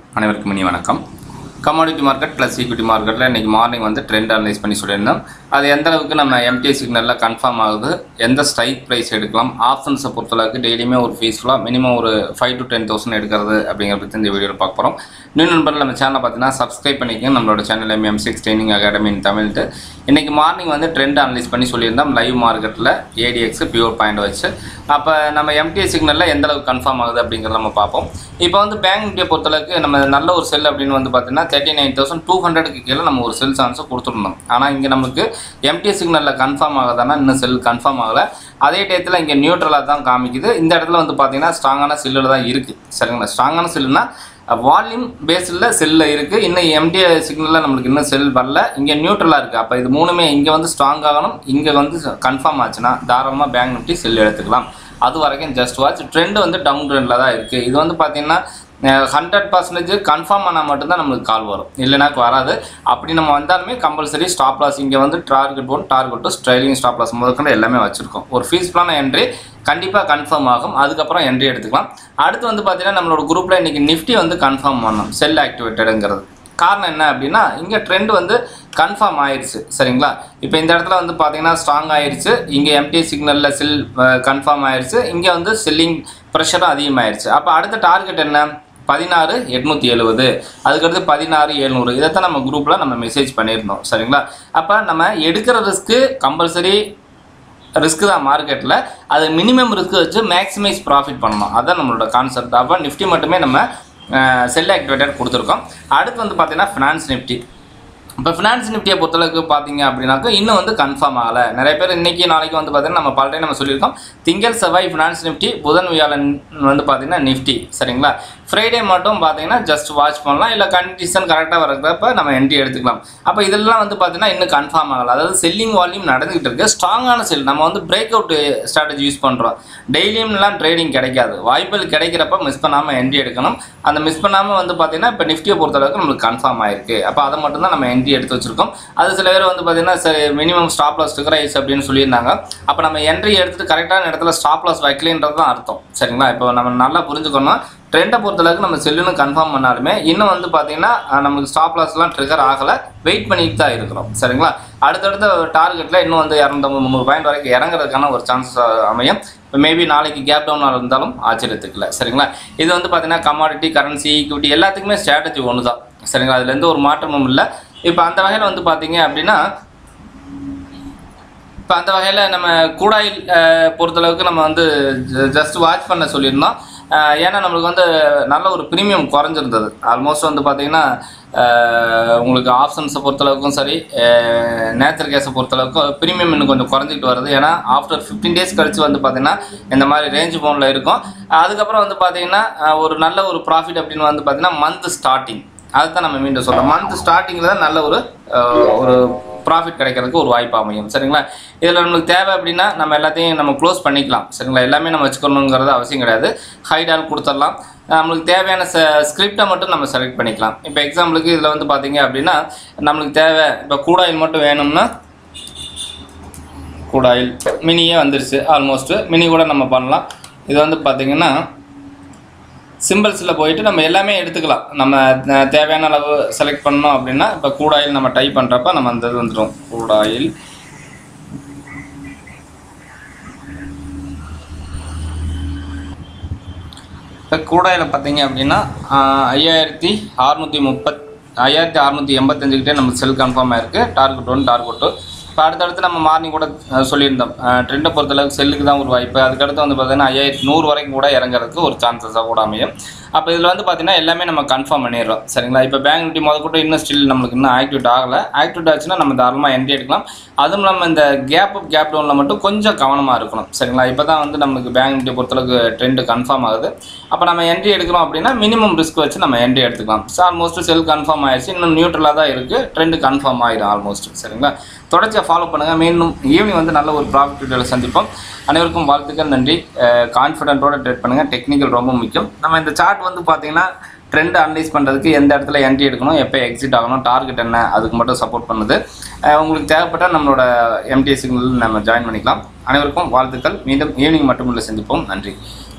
அனைவருக்கும் இனி வணக்கம் கமாடிட்டி மார்க்கெட் ப்ளஸ் ஈக்விட்டி மார்க்கெட்டில் இன்றைக்கி மார்னிங் வந்து ட்ரெண்ட் அனலைஸ் பண்ணி சொல்லியிருந்தோம் அது எந்த அளவுக்கு நம்ம எம்டிஐ சிக்னலில் கன்ஃபார்ம் ஆகுது எந்த ஸ்ட்ரைக் ப்ரைஸ் எடுக்கலாம் ஆப்ஷன்ஸை பொறுத்தளவுக்கு டெய்லியுமே ஒரு ஃபீஸ்ஃபுல்லாக மினிமம் ஒரு ஃபைவ் டு டென் தௌசண்ட் எடுக்கிறது அப்படிங்கிறத பற்றி இந்த வீடியோவில் பார்க்க போகிறோம் இன்னும் நண்பர்கள் நம்ம சேனலை பார்த்தீங்கன்னா சப்ஸ்கிரைப் பண்ணிக்கங்க நம்மளோட channel M six training academy in தமிழ்ட்டு இன்றைக்கி மார்னிங் வந்து ட்ரெண்ட் அனலைஸ் பண்ணி சொல்லியிருந்தோம் லைவ் மார்க்கெட்டில் ஏடிஎக்ஸ் பியூர் பாயிண்ட் வச்சு அப்போ நம்ம எம்டிஐ சிக்னலில் எந்த அளவுக்கு கன்ஃபார்ம் ஆகுது அப்படிங்கிறத நம்ம பார்ப்போம் இப்போ வந்து பேங்க் நிஃப்டியை பொறுத்தளவுக்கு நம்ம நல்ல ஒரு செல் அப்படின்னு வந்து பார்த்தீங்கன்னா தேர்ட்டி நைன் தௌசண்ட் டூ ஹண்ட்ரடுக்கு கீழே நம்ம ஒரு செல் சான்ஸை கொடுத்துருந்தோம் ஆனால் இங்கே நமக்கு எம்டி சிக்னலில் கன்ஃபார்ம் ஆகுதானா இன்னும் செல் கன்ஃபார்ம் ஆகலை அதே டயத்தில் இங்கே நியூட்ரலாக தான் காமிக்குது இந்த இடத்துல வந்து பார்த்தீங்கன்னா ஸ்ட்ராங்கான செல்லில் தான் இருக்குது சரிங்களா ஸ்ட்ராங்கான செல்லுனா வால்யூம் பேஸில் செல்லில் இருக்குது இன்னும் எம்டி சிக்னலில் நம்மளுக்கு இன்னும் செல் வரல இங்கே நியூட்ரலாக இருக்குது அப்போ இது மூணுமே இங்கே வந்து ஸ்ட்ராங் ஆகணும் இங்கே வந்து கன்ஃபார்ம் ஆச்சுன்னா தாராளமாக பேங்க் நிஃப்டி செல் எடுத்துக்கலாம் அது வரைக்கும் ஜஸ்ட் வாட்ச் ட்ரெண்ட் வந்து டவுன் ட்ரெண்டில் தான் இருக்குது இது வந்து பார்த்தீங்கன்னா ஹண்ட்ரட் பர்சன்டேஜ் கன்ஃபார்ம் பண்ணால் மட்டும்தான் நம்மளுக்கு கால் வரும் இல்லைனாக்கு வராது அப்படி நம்ம வந்தாலுமே கம்பல்சரி ஸ்டாப் லாஸ் இங்கே வந்து target one target two trailing stop loss முதற்கொண்டு எல்லாமே வச்சுருக்கோம் ஒரு ஃபீஸ் பிளான என்ட்ரி கண்டிப்பாக கன்ஃபார்ம் ஆகும் அதுக்கப்புறம் என்ட்ரி எடுத்துக்கலாம் அடுத்து வந்து பார்த்தீங்கன்னா நம்மளோட குரூப்பில் இன்றைக்கி நிஃப்டி வந்து கன்ஃபார்ம் பண்ணணும் செல் ஆக்டிவேட்டடுங்கிறது காரணம் என்ன அப்படின்னா இங்கே ட்ரெண்ட் வந்து கன்ஃபார்ம் ஆயிடுச்சு சரிங்களா இப்போ இந்த இடத்துல வந்து பார்த்தீங்கன்னா ஸ்ட்ராங் ஆயிடுச்சு இங்கே எம்டி சிக்னலில் செல் கன்ஃபார்ம் ஆயிடுச்சு இங்கே வந்து செல்லிங் ப்ரெஷரும் அதிகமாகிடுச்சு அப்போ அடுத்த டார்கெட் என்ன பதினாறு எட்நூற்றி எழுபது அதுக்கடுத்து பதினாறு எழுநூறு இதைத்தான் நம்ம குரூப்பில் நம்ம மெசேஜ் பண்ணியிருந்தோம் சரிங்களா அப்போ நம்ம எடுக்கிற ரிஸ்க்கு கம்பல்சரி ரிஸ்க் தான் மார்க்கெட்டில் அது மினிமம் ரிஸ்க் வச்சு மேக்ஸிமைஸ் ப்ராஃபிட் பண்ணணும் அதுதான் நம்மளோட கான்செப்ட் அப்போ நிஃப்டி மட்டுமே நம்ம செல் ஆக்டிவேட்டட் கொடுத்துருக்கோம் அடுத்து வந்து பார்த்தீங்கன்னா ஃபினான்ஸ் நிஃப்டி இப்போ ஃபினான்ஸ் நிஃப்டியை பொறுத்தளவுக்கு பார்த்தீங்க அப்படின்னாக்கா இன்னும் வந்து கன்ஃபார்ம் ஆகலை நிறைய பேர் இன்றைக்கி நாளைக்கு வந்து பார்த்தீங்கன்னா நம்ம பல டைம் நம்ம சொல்லியிருக்கோம் திங்கள் செவ்வாய் ஃபினான்ஸ் நிஃப்டி புதன் வியாழன் வந்து பார்த்தீங்கன்னா நிஃப்டி சரிங்களா ஃப்ரைடே மட்டும் பார்த்தீங்கன்னா ஜஸ்ட் வாட்ச் பண்ணலாம் இல்லை கண்டிஷன் கரெக்டாக வரப்ப நம்ம என்ட்ரி எடுத்துக்கலாம் அப்போ இதெல்லாம் வந்து பார்த்தீங்கன்னா இன்னும் கன்ஃபார்ம் ஆகலை அதாவது செல்லிங் வால்யூம் நடந்துகிட்டு இருக்கு ஸ்ட்ராங்கான செல் நம்ம வந்து பிரேக் அவுட் ஸ்ட்ராட்டஜி யூஸ் பண்ணுறோம் டெய்லியும்லாம் ட்ரேடிங் கிடைக்காது வாய்ப்புகள் கிடைக்கிறப்ப மிஸ் பண்ணாமல் என்ட்ரி எடுக்கணும் அந்த மிஸ் பண்ணாமல் வந்து பார்த்தீங்கன்னா இப்போ நிஃப்டியை பொறுத்தளவுக்கு நம்மளுக்கு கன்ஃபார்ம் ஆயிருக்கு அப்போ அதை மட்டும் தான் நம்ம என்ட்ரி எடுத்து வச்சிருக்கோம் அது சில பேர் வந்து பார்த்தீங்கன்னா சரி மினிமம் ஸ்டாப் லாஸ் ரைஸ் அப்படின்னு சொல்லியிருந்தாங்க அப்போ நம்ம என்ட்ரி எடுத்துட்டு கரெக்டான இடத்துல ஸ்டாப் லாஸ் வைக்கலன்றது தான் அர்த்தம் சரிங்களா இப்போ நம்ம நல்லா புரிஞ்சுக்கணும் ட்ரெண்டை பொறுத்தளவுக்கு நம்ம செல்லுன்னு கன்ஃபார்ம் பண்ணாலுமே இன்னும் வந்து பார்த்தீங்கன்னா நமக்கு ஸ்டாப் லாஸ்லாம் ட்ரிகர் ஆகலை வெயிட் பண்ணிட்டு தான் இருக்கிறோம் சரிங்களா அடுத்தடுத்த டார்கெட்டில் இன்னும் வந்து இரநூத்தம்பது முந்நூறு பாயிண்ட் வரைக்கும் இறங்குறதுக்கான ஒரு சான்ஸ் அமையும் இப்போ மேபி நாளைக்கு கேப் டவுனாக இருந்தாலும் ஆச்சரியத்துக்கு இல்லை சரிங்களா இது வந்து பார்த்தீங்கன்னா கமாடிட்டி கரன்சி ஈக்விட்டி எல்லாத்துக்குமே ஸ்ட்ராட்டஜி ஒன்று தான் சரிங்களா அதுல எந்த ஒரு மாற்றமும் இல்லை இப்போ அந்த வகையில் வந்து பார்த்தீங்க அப்படின்னா இப்போ அந்த வகையில் நம்ம கூடாயில் பொறுத்தளவுக்கு நம்ம வந்து ஜஸ்ட் வாட்ச் பண்ண சொல்லியிருந்தோம் ஏன்னா நம்மளுக்கு வந்து நல்ல ஒரு ப்ரீமியம் குறைஞ்சிருந்தது ஆல்மோஸ்ட் வந்து பார்த்திங்கன்னா உங்களுக்கு ஆப்ஷன்ஸை பொறுத்தளவுக்கும் சரி நேச்சர் கேஸை பொறுத்தளவுக்கும் ப்ரீமியம் இன்னும் கொஞ்சம் குறைஞ்சிட்டு வருது ஏன்னா ஆஃப்டர் ஃபிஃப்டீன் டேஸ் கழிச்சு வந்து பார்த்திங்கன்னா இந்த மாதிரி ரேஞ்ச் பவுனில் இருக்கும் அதுக்கப்புறம் வந்து பார்த்திங்கன்னா ஒரு நல்ல ஒரு ப்ராஃபிட் அப்படின்னு வந்து பார்த்திங்கன்னா மந்த் ஸ்டார்டிங் அதுதான் நம்ம மீண்டும் சொல்கிறோம் மந்த் ஸ்டார்டிங்கில் தான் நல்ல ஒரு ஒரு ப்ராஃபிட் கிடைக்கிறதுக்கு ஒரு வாய்ப்பு அமையும் சரிங்களா இதில் நம்மளுக்கு தேவை அப்படின்னா நம்ம எல்லாத்தையும் நம்ம க்ளோஸ் பண்ணிக்கலாம் சரிங்களா எல்லாமே நம்ம வச்சுக்கணுங்கிறது அவசியம் கிடையாது ஹைடால் கொடுத்துடலாம் நம்மளுக்கு தேவையான ச ஸ்கிரிப்டை மட்டும் நம்ம செலக்ட் பண்ணிக்கலாம் இப்போ எக்ஸாம்பிளுக்கு இதில் வந்து பார்த்தீங்க அப்படின்னா நம்மளுக்கு தேவை இப்போ கூடாயில் மட்டும் வேணும்னா கூடாயில் மினியே வந்துருச்சு ஆல்மோஸ்ட்டு மினி கூட நம்ம பண்ணலாம் இது வந்து பார்த்திங்கன்னா சிம்பிள்ஸில் போயிட்டு நம்ம எல்லாமே எடுத்துக்கலாம் நம்ம தேவையான அளவு செலக்ட் பண்ணோம் அப்படின்னா இப்போ கூடாயில் நம்ம டைப் பண்ணுறப்ப நம்ம அந்த இது வந்துடும் கூடாயில் இப்போ கூடாயில் பார்த்தீங்க அப்படின்னா ஐயாயிரத்தி அறநூற்றி முப்பத் ஐயாயிரத்தி அறநூற்றி எண்பத்தஞ்சுக்கிட்டே நம்ம செல் கன்ஃபார்ம் ஆயிருக்கு டார்கெட் ஒன் டார்கெட் டூ இப்போ அடுத்தடுத்து நம்ம மார்னிங் கூட சொல்லியிருந்தோம் ட்ரெண்டை பொறுத்தளவுக்கு செல்லுக்கு தான் ஒரு வாய்ப்பு அதுக்கடுத்து வந்து பார்த்தீங்கன்னா ஐயாயிரத்தி நூறு வரைக்கும் கூட இறங்குறதுக்கு ஒரு சான்சஸாக கூட அமையும் அப்போ இதில் வந்து பார்த்தீங்கன்னா எல்லாமே நம்ம கன்ஃபார்ம் பண்ணிடுறோம் சரிங்களா இப்போ பேங்க் நிஃப்டி முதல் கூட இன்னும் ஸ்டில் நம்மளுக்கு இன்னும் ஆக்டிவேட் ஆகலை ஆக்டிவேட் ஆச்சுன்னா நம்ம தாராளமாக என்ட்ரி எடுக்கலாம் அதுவும் இல்லாமல் இந்த கேப் அப் கேப் டவுனில் மட்டும் கொஞ்சம் கவனமாக இருக்கணும் சரிங்களா இப்போ தான் வந்து நம்மளுக்கு பேங்க் நிஃப்டி பொறுத்தளவுக்கு ட்ரெண்டு கன்ஃபார்ம் ஆகுது அப்போ நம்ம என்ட்ரி எடுக்கிறோம் அப்படின்னா மினிமம் ரிஸ்க் வச்சு நம்ம என்ட்ரி எடுத்துக்கலாம் ஸோ ஆல்மோஸ்ட் செல் கன்ஃபார்ம் ஆயிடுச்சு இன்னும் நியூட்ரலாக தான் இருக்குது ட்ரெண்டு கன்ஃபார்ம் ஆயிடும் ஆல்மோஸ்ட் சரிங்களா தொடர்ச்சியாக ஃபாலோ பண்ணுங்கள் மீண்டும் ஈவினிங் வந்து நல்ல ஒரு ப்ராஃபிட் வீடியோவில் சந்திப்போம் அனைவருக்கும் வாழ்த்துக்கள் நன்றி கான்ஃபிடென்ட்டோட ட்ரேட் பண்ணுங்கள் டெக்னிக்கல் ரொம்ப முக்கியம் நம்ம இந்த சார்ட் வந்து பார்த்தீங்கன்னா ட்ரெண்ட் அனலைஸ் பண்ணுறதுக்கு எந்த இடத்துல என்ட்ரி எடுக்கணும் எப்போ எக்ஸிட் ஆகணும் டார்கெட் என்ன அதுக்கு மட்டும் சப்போர்ட் பண்ணுது உங்களுக்கு தேவைப்பட்டால் நம்மளோட எம்டிஎஸ் சிக்னல் நம்ம ஜாயின் பண்ணிக்கலாம் அனைவருக்கும் வாழ்த்துக்கள் மீண்டும் ஈவினிங் மட்டும் இல்லை சந்திப்போம் நன்றி